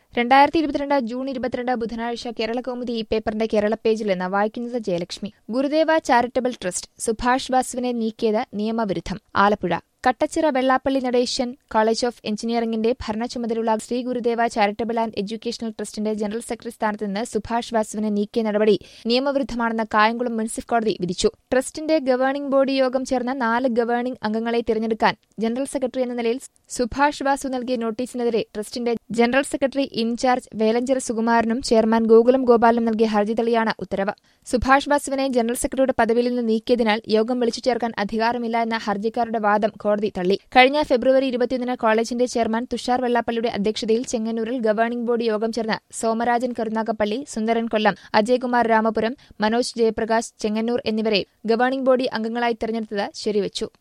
രണ്ടായിരത്തി ഇരുപത്തിരണ്ട് ജൂൺ ഇരുപത്തിരണ്ട് ബുധനാഴ്ച കേരള കൗമുദി ഈ പേപ്പറിന്റെ കേരള പേജിൽ നിന്ന് വായിക്കുന്നത് ജയലക്ഷ്മി ഗുരുദേവ ചാരിറ്റബിൾ ട്രസ്റ്റ് സുഭാഷ് വാസുവിനെ നീക്കിയത് നിയമവിരുദ്ധം ആലപ്പുഴ കട്ടച്ചിറ വെള്ളാപ്പള്ളി നടേശൻ കോളേജ് ഓഫ് എഞ്ചിനീയറിംഗിന്റെ ഭരണ ചുമതലയുള്ള Sree Gurudeva charitable and educational ട്രസ്റ്റിന്റെ ജനറൽ സെക്രട്ടറി സ്ഥാനത്ത് നിന്ന് സുഭാഷ് വാസുവിനെ നീക്കിയ നടപടി നിയമവിരുദ്ധമാണെന്ന് കായംകുളം മുനിസിഫ് കോടതി വിധിച്ചു ട്രസ്റ്റിന്റെ ഗവേണിംഗ് ബോഡി യോഗം ചേർന്ന നാല് ഗവേണിംഗ് അംഗങ്ങളെ തിരഞ്ഞെടുക്കാൻ ജനറൽ സെക്രട്ടറി എന്ന നിലയിൽ സുഭാഷ് വാസു നൽകിയ നോട്ടീസിനെതിരെ ട്രസ്റ്റിന്റെ ജനറൽ സെക്രട്ടറി ഇൻചാർജ് വേലഞ്ചിറ സുകുമാരനും ചെയർമാൻ ഗോകുലം ഗോപാലും നൽകിയ ഹർജി തള്ളിയാണ് ഉത്തരവ് സുഭാഷ് വാസുവിനെ ജനറൽ സെക്രട്ടറിയുടെ പദവിയിൽ നിന്ന് നീക്കിയതിനാൽ യോഗം വിളിച്ചു ചേർക്കാൻ അധികാരമില്ല എന്ന ഹർജിക്കാരുടെ വാദം കോടതി തള്ളി കഴിഞ്ഞ ഫെബ്രുവരി ഇരുപത്തിയൊന്നിന് കോളേജിന്റെ ചെയർമാൻ തുഷാർ വെള്ളാപ്പള്ളിയുടെ അധ്യക്ഷതയിൽ ചെങ്ങന്നൂരിൽ ഗവേണിംഗ് ബോർഡ് യോഗം ചേർന്ന് സോമരാജൻ കരുനാഗപ്പള്ളി സുന്ദരൻ കൊല്ലം അജയ്കുമാർ രാമപുരം മനോജ് ജയപ്രകാശ് ചെങ്ങന്നൂർ എന്നിവരെ ഗവേണിംഗ് ബോഡി അംഗങ്ങളായി തെരഞ്ഞെടുത്തത് ശരിവച്ചു